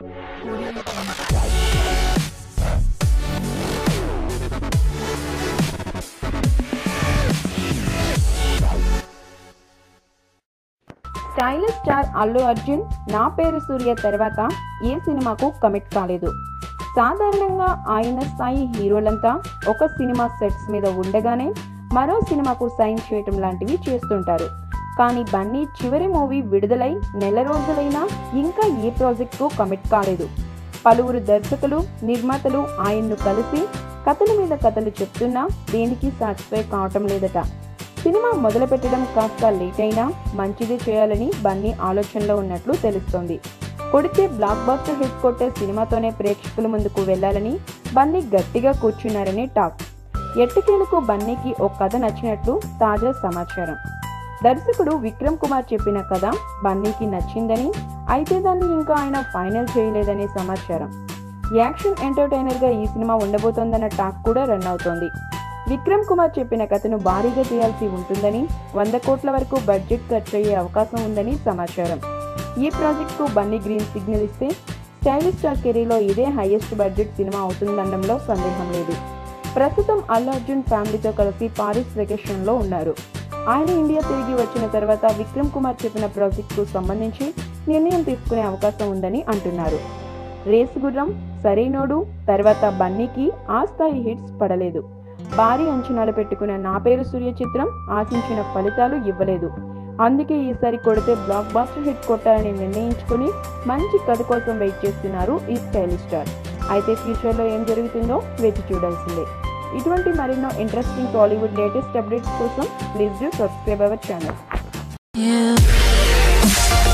stylish star Allu Arjun నా పేరు సూర్య తర్వాత ఏ సినిమాకు కమిట్ కాలేదు సాధారణంగా ఆయన స్థాయి హీరోలంతా ఒక సినిమా సెట్స్ మీద ఉండగానే మరో సినిమాకు సైన్ చేయటం లాంటివి చేస్తుంటారు కానీ బన్నీ చివరి మూవీ విడుదలై నెల రోజులైనా ఇంకా ఏ ప్రాజెక్ట్కు కమిట్ కాలేదు పలువురు దర్శకులు నిర్మాతలు ఆయన్ను కలిసి కథల మీద కథలు చెప్తున్నా దేనికి సాటిస్ఫై కావటం లేదట సినిమా మొదలు పెట్టడం కాస్త లేట్ అయినా మంచిది చేయాలని బన్నీ ఆలోచనలో ఉన్నట్లు తెలుస్తోంది కొడితే బ్లాక్ బాస్టర్ హిట్ కొట్టే సినిమాతోనే ప్రేక్షకుల ముందుకు వెళ్లాలని బన్నీ గట్టిగా కూర్చున్నారని టాక్ ఎట్టకేలకు బన్నీకి ఓ కథ నచ్చినట్లు తాజా సమాచారం దర్శకుడు విక్రమ్ కుమార్ చెప్పిన కథ బన్నీకి నచ్చిందని అయితే దాన్ని ఇంకా ఆయన ఫైనల్ చేయలేదనే సమాచారం యాక్షన్ ఎంటర్టైనర్ గా ఈ సినిమా ఉండబోతోందన్న టాక్ కూడా రన్ అవుతోంది విక్రమ్ కుమార్ చెప్పిన కథను భారీగా చేయాల్సి ఉంటుందని వంద కోట్ల వరకు బడ్జెట్ ఖర్చు అయ్యే అవకాశం ఉందని సమాచారం ఈ ప్రాజెక్ట్కు బన్నీ గ్రీన్ సిగ్నల్ ఇస్తే స్టైలిష్ స్టార్ కెరీర్లో ఇదే హైయెస్ట్ బడ్జెట్ సినిమా అవుతుందనడంలో సందేహం లేదు ప్రస్తుతం అల్లు అర్జున్ ఫ్యామిలీతో కలిసి పారిస్ వెకేషన్లో ఉన్నారు ఆయన ఇండియా తిరిగి వచ్చిన తర్వాత విక్రమ్ కుమార్ చెప్పిన ప్రాజెక్టుకు సంబంధించి నిర్ణయం తీసుకునే అవకాశం ఉందని అంటున్నారు రేసు గుర్రం సరైనోడు తర్వాత బన్నీకి ఆ స్థాయి హిట్స్ పడలేదు భారీ అంచనాలు పెట్టుకున్న నా పేరు సూర్య చిత్రం ఆశించిన ఫలితాలు ఇవ్వలేదు అందుకే ఈసారి కొడితే బ్లాక్ బాస్టర్ హిట్ కొట్టాలని నిర్ణయించుకుని మంచి కథ కోసం వెయిట్ చేస్తున్నారు ఈ స్టైలిష్ స్టార్ అయితే ఫ్యూచర్లో ఏం జరుగుతుందో వేచి చూడాల్సిందే ఇటువంటి మరెన్నో ఇంట్రెస్టింగ్ టాలీవుడ్ లేటెస్ట్ అప్డేట్స్ కోసం please do subscribe our channel You